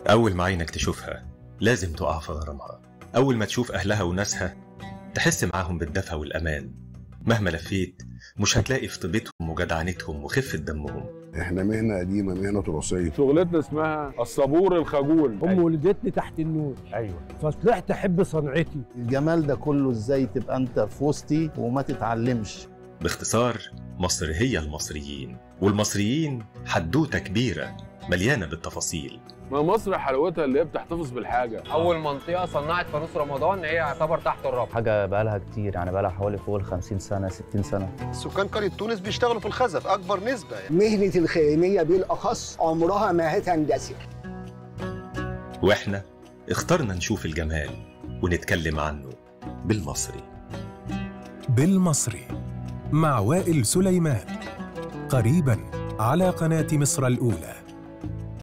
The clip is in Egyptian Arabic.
أول ما عينك تشوفها لازم تقع في غرامها أول ما تشوف أهلها وناسها تحس معاهم بالدفى والأمان مهما لفيت مش هتلاقي في طيبتهم وجدعنتهم وخفة دمهم احنا مهنه قديمه مهنه تراثيه شغلتنا اسمها الصبور الخجول امي ولدتني تحت النور ايوه فطلعت احب صنعتي الجمال ده كله ازاي تبقى انت في وسطي وما تتعلمش باختصار مصر هي المصريين والمصريين حدوتة كبيرة مليانة بالتفاصيل ما مصر حلاوتها اللي هي بتحتفظ بالحاجه اول منطقه صنعت فانوس رمضان هي يعتبر تحت الرابطه حاجه بقالها كتير يعني بقالها حوالي فوق ال 50 سنه 60 سنه سكان قريه تونس بيشتغلوا في الخزف اكبر نسبه يعني. مهنه الخياميه بالاخص عمرها ما هتندثر واحنا اخترنا نشوف الجمال ونتكلم عنه بالمصري بالمصري مع وائل سليمان قريبا على قناه مصر الاولى